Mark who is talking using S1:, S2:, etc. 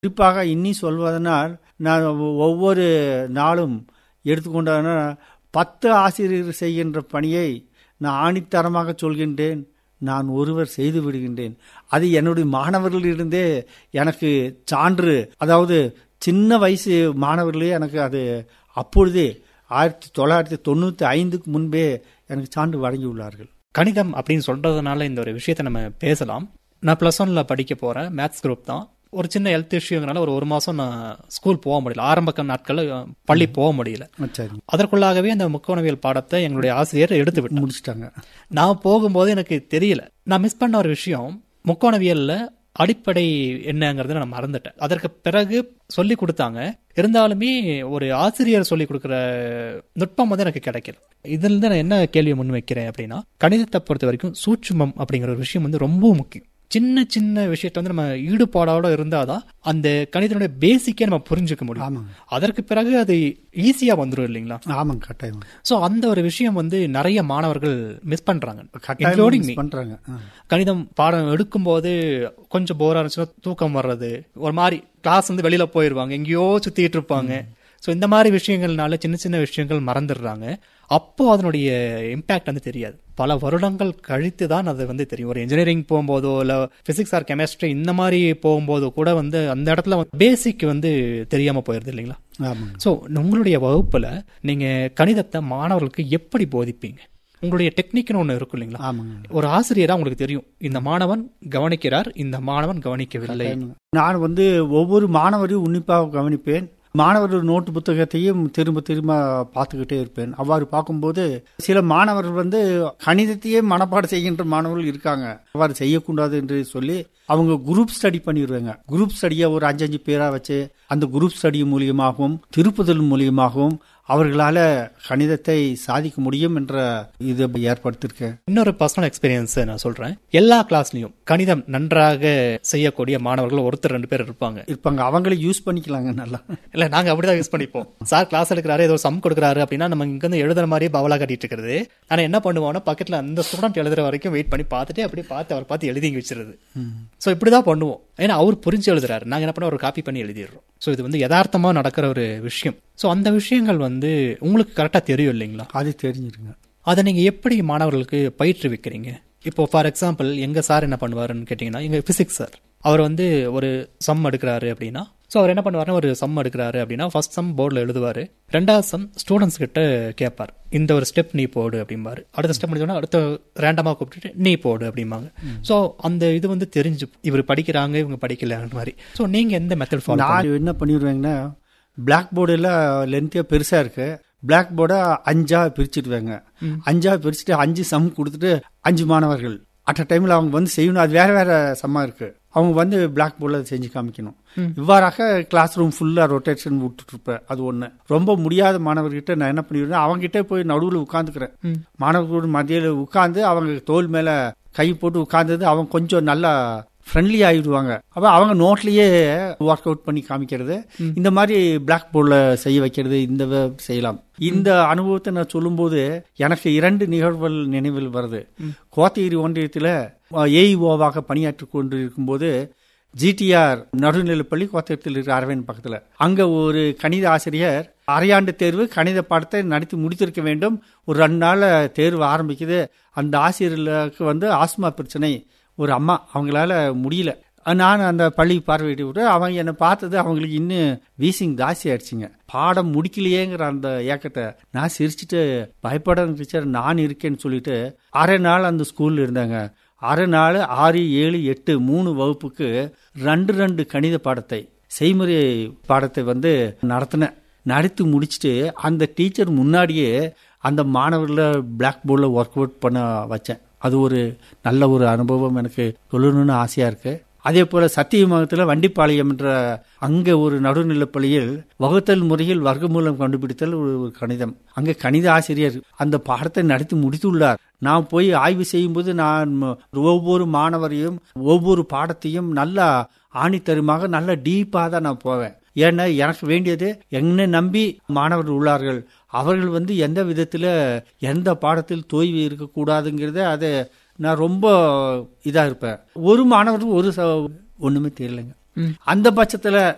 S1: குறிப்பாக இன்னி சொல்வதனால் நான் ஒவ்வொரு நாளும் எடுத்துக்கொண்டனா பத்து ஆசிரியர் செய்கின்ற பணியை நான் ஆணித்தரமாக சொல்கின்றேன் நான் ஒருவர் செய்து விடுகின்றேன் அது என்னுடைய மாணவர்களிலிருந்தே எனக்கு சான்று அதாவது சின்ன வயசு மாணவர்களே எனக்கு அது அப்பொழுதே ஆயிரத்தி தொள்ளாயிரத்தி தொண்ணூற்றி ஐந்துக்கு முன்பே எனக்கு சான்று வழங்கியுள்ளார்கள்
S2: கணிதம் அப்படின்னு சொல்றதுனால இந்த ஒரு விஷயத்தை நம்ம பேசலாம் நான் ப்ளஸ் ஒன்ல படிக்க போறேன் மேத்ஸ் குரூப் தான் ஒரு சின்ன ஹெல்த் இஷ்யூங்கிறனால ஒரு ஒரு மாசம் நான் ஸ்கூல் போக முடியல ஆரம்ப நாட்கள்ல பள்ளி போக முடியல
S1: சரி
S2: அதற்குள்ளாகவே அந்த முக்கோணவியல் பாடத்தை எங்களுடைய ஆசிரியர் எடுத்து விட்டார்
S1: முடிச்சிட்டாங்க
S2: நான் போகும்போது எனக்கு தெரியல நான் மிஸ் பண்ண ஒரு விஷயம் முக்கோணவியல்ல அடிப்படை என்னங்கிறத நான் மறந்துட்டேன் அதற்கு பிறகு சொல்லி கொடுத்தாங்க இருந்தாலுமே ஒரு ஆசிரியர் சொல்லி கொடுக்குற நுட்பம் வந்து எனக்கு கிடைக்கல இதுல இருந்து நான் என்ன கேள்வியை முன் வைக்கிறேன் அப்படின்னா கணிதத்தை பொறுத்த வரைக்கும் சூட்சுமம் அப்படிங்கிற ஒரு விஷயம் வந்து ரொம்ப முக்கியம் சின்ன சின்ன விஷயத்த வந்து நம்ம ஈடுபாடோட இருந்தாதான் அந்த கணிதனுடைய பேசிக்கே நம்ம புரிஞ்சுக்க முடியும்
S1: ஆமாங்க
S2: அதற்கு பிறகு அது ஈஸியா வந்துடும் இல்லைங்களா
S1: ஆமாங்க கட்டாயம்
S2: சோ அந்த ஒரு விஷயம் வந்து நிறைய மாணவர்கள் மிஸ் பண்றாங்க
S1: கட்டாயம்
S2: Including me.
S1: miss பண்றாங்க ஆ.
S2: கணிதம் பாடம் எடுக்கும்போது கொஞ்சம் போரா இருந்துச்சுன்னா தூக்கம் வர்றது ஒரு மாதிரி கிளாஸ் வந்து வெளியில போயிருவாங்க எங்கேயோ சுத்திட்டு இருப்பாங்க சோ இந்த மாதிரி விஷயங்கள்னால சின்ன சின்ன விஷயங்கள் மறந்துடுறாங்க அப்போ அதனுடைய இம்பாக்ட் வந்து தெரியாது பல வருடங்கள் கழித்து தான் அது வந்து தெரியும் ஒரு இன்ஜினியரிங் போகும்போதோ இல்ல பிசிக்ஸ் ஆர் கெமிஸ்ட்ரி இந்த மாதிரி போகும்போதோ கூட வந்து அந்த இடத்துல பேசிக் வந்து தெரியாம போயிருது இல்லைங்களா
S1: ஆமாங்க
S2: சோ உங்களுடைய வகுப்புல நீங்க கணிதத்தை மாணவர்களுக்கு எப்படி போதிப்பீங்க உங்களுடைய டெக்னிக்னு ஒண்ணு இருக்கும் இல்லைங்களா
S1: ஆமாங்க
S2: ஒரு ஆசிரியரா உங்களுக்கு தெரியும் இந்த மாணவன் கவனிக்கிறார் இந்த மாணவன் கவனிக்கவில்லை
S1: நான் வந்து ஒவ்வொரு மாணவரையும் உன்னிப்பாக கவனிப்பேன் மாணவர்கள் நோட்டு புத்தகத்தையும் திரும்ப திரும்ப பார்த்துக்கிட்டே இருப்பேன் அவ்வாறு பார்க்கும்போது சில மாணவர்கள் வந்து கணிதத்தையே மனப்பாடம் செய்கின்ற மாணவர்கள் இருக்காங்க அவ்வாறு செய்யக்கூடாது என்று சொல்லி அவங்க குரூப் ஸ்டடி பண்ணிடுவாங்க குரூப் ஸ்டடியை ஒரு அஞ்சஞ்சு பேரா வச்சு அந்த குரூப் ஸ்டடி மூலியமாகவும் திருப்புதல் மூலியமாகவும் அவர்களால கணிதத்தை சாதிக்க முடியும் என்ற இதை ஏற்படுத்தியிருக்கேன்
S2: இன்னொரு பர்சனல் எக்ஸ்பீரியன்ஸ் நான் சொல்றேன் எல்லா கிளாஸ்லயும் கணிதம் நன்றாக செய்யக்கூடிய மாணவர்கள் ஒருத்தர் ரெண்டு பேர் இருப்பாங்க
S1: இருப்பாங்க அவங்களே யூஸ் பண்ணிக்கலாங்க நல்லா
S2: இல்ல நாங்க அப்படிதான் யூஸ் பண்ணிப்போம் சார் கிளாஸ் எடுக்கிறாரு ஏதோ சம் கொடுக்குறாரு அப்படின்னா நம்ம இங்க இருந்து எழுதுற மாதிரியே பவலா கட்டிட்டு இருக்கிறது ஆனா என்ன பண்ணுவோம்னா பக்கத்துல அந்த ஸ்டூடெண்ட் எழுதுற வரைக்கும் வெயிட் பண்ணி பார்த்துட்டு அப்படியே பார்த்து அவர் பார்த்து எழுதி இங்க வச்சிருது சோ இப்படிதான் பண்ணுவோம் ஏன்னா அவர் புரிஞ்சு எழுதுறாரு நாங்க என்ன பண்ண ஒரு காப்பி பண்ணி எழுதிடுறோம் சோ இது வந்து யதார்த்தமா நடக்கிற ஒரு விஷயம் சோ அந்த விஷயங்கள் வந்து உங்களுக்கு கரெக்டா தெரியும் இல்லைங்களா
S1: அது தெரிஞ்சிருங்க
S2: அதை நீங்க எப்படி மாணவர்களுக்கு பயிற்றுவிக்கிறீங்க இப்போ ஃபார் எக்ஸாம்பிள் எங்க சார் என்ன பண்ணுவாருன்னு கேட்டீங்கன்னா எங்க பிசிக்ஸ் சார் அவர் வந்து ஒரு சம் எடுக்கிறாரு அப்படின்னா ஸோ அவர் என்ன பண்ணுவாருன்னா ஒரு சம் எடுக்கிறாரு அப்படின்னா ஃபர்ஸ்ட் சம் போர்டில் எழுதுவாரு ரெண்டாவது சம் ஸ்டூடெண்ட்ஸ் கிட்ட கேட்பார் இந்த ஒரு ஸ்டெப் நீ போடு அப்படிம்பாரு அடுத்த ஸ்டெப் முடிஞ்சோன்னா அடுத்த ரேண்டமாக கூப்பிட்டுட்டு நீ போடு அப்படிம்பாங்க ஸோ அந்த இது வந்து தெரிஞ்சு இவர் படிக்கிறாங்க இவங்க படிக்கலன்ற மாதிரி ஸோ நீங்க எந்த மெத்தட் ஃபாலோ
S1: நான் என்ன பண்ணிடுவேங்கன்னா பிளாக் போர்டில் லென்த்தியாக பெருசாக இருக்கு பிளாக் போர்டை அஞ்சா பிரிச்சுடுவேங்க அஞ்சா பிரிச்சுட்டு அஞ்சு சம் கொடுத்துட்டு அஞ்சு மாணவர்கள் அட் அ டைமில் அவங்க வந்து செய்யணும் அது வேற வேற சம்மா இருக்கு அவங்க வந்து பிளாக் போர்டில் செஞ்சு காமிக்கணும் இவ்வாறாக கிளாஸ் ரூம் ஃபுல்லாக ரொட்டேஷன் விட்டுட்டு இருப்பேன் அது ஒன்று ரொம்ப முடியாத மாணவர்கிட்ட நான் என்ன பண்ணிடுவேன் அவங்ககிட்ட போய் நடுவில் உட்காந்துக்கிறேன் மாணவர்களோட மத்தியில் உட்காந்து அவங்க தோல் மேலே கை போட்டு உட்கார்ந்தது அவங்க கொஞ்சம் நல்லா ஃப்ரெண்ட்லி ஆயிடுவாங்க அப்ப அவங்க நோட்லயே ஒர்க் அவுட் பண்ணி காமிக்கிறது இந்த மாதிரி பிளாக் போர்டில் செய்ய வைக்கிறது இந்த வே- செய்யலாம் இந்த அனுபவத்தை நான் சொல்லும்போது எனக்கு இரண்டு நிகழ்வுகள் நினைவில் வருது கோத்தகிரி ஒன்றியத்தில் ஏஇஓவாக பணியாற்றி கொண்டு இருக்கும்போது ஜிடிஆர் நடுநிலைப்பள்ளி கோத்தகத்தில் இருக்கிற அரவிந்த் பக்கத்துல அங்க ஒரு கணித ஆசிரியர் அரையாண்டு தேர்வு கணித பாடத்தை நடத்தி முடித்திருக்க வேண்டும் ஒரு ரெண்டு நாள்ல தேர்வு ஆரம்பிக்குது அந்த ஆசிரியர்களுக்கு வந்து ஆஸ்மா பிரச்சனை ஒரு அம்மா அவங்களால முடியல நான் அந்த பள்ளி பார்வையிட்டு விட்டு அவங்க என்னை பார்த்தது அவங்களுக்கு இன்னும் வீசிங் ஜாஸ்தி ஆயிடுச்சுங்க பாடம் முடிக்கலையேங்கிற அந்த ஏக்கத்தை நான் சிரிச்சுட்டு பயப்படாத டீச்சர் நான் இருக்கேன்னு சொல்லிட்டு அரை நாள் அந்த ஸ்கூல்ல இருந்தாங்க அரை நாள் ஆறு ஏழு எட்டு மூணு வகுப்புக்கு ரெண்டு ரெண்டு கணித பாடத்தை செய்முறை பாடத்தை வந்து நடத்தினேன் நடத்தி முடிச்சுட்டு அந்த டீச்சர் முன்னாடியே அந்த மாணவர்களை பிளாக் போர்டில் ஒர்க் அவுட் பண்ண வச்சேன் அது ஒரு நல்ல ஒரு அனுபவம் எனக்கு சொல்லணும்னு ஆசையா இருக்கு அதே போல சத்தியமங்கலத்தில் வண்டிப்பாளையம் என்ற அங்க ஒரு நடுநிலைப்பள்ளியில் வகுத்தல் முறையில் வர்க்கமூலம் கண்டுபிடித்தல் ஒரு ஒரு கணிதம் அங்க கணித ஆசிரியர் அந்த பாடத்தை நடத்தி முடித்துள்ளார் நான் போய் ஆய்வு செய்யும்போது நான் ம- ஒவ்வொரு மாணவரையும் ஒவ்வொரு பாடத்தையும் நல்லா ஆணித்தருமாக நல்ல டீப்பாக தான் நான் போவேன் ஏன்னா எனக்கு வேண்டியது என்னை நம்பி மாணவர்கள் உள்ளார்கள் அவர்கள் வந்து எந்த விதத்தில் எந்த பாடத்தில் தோய்வு இருக்கக்கூடாதுங்கிறத அதை நான் ரொம்ப இதா இருப்பேன் ஒரு மாணவர் ஒரு ச- ஒண்ணுமே தெரியலங்க அந்த பட்சத்துல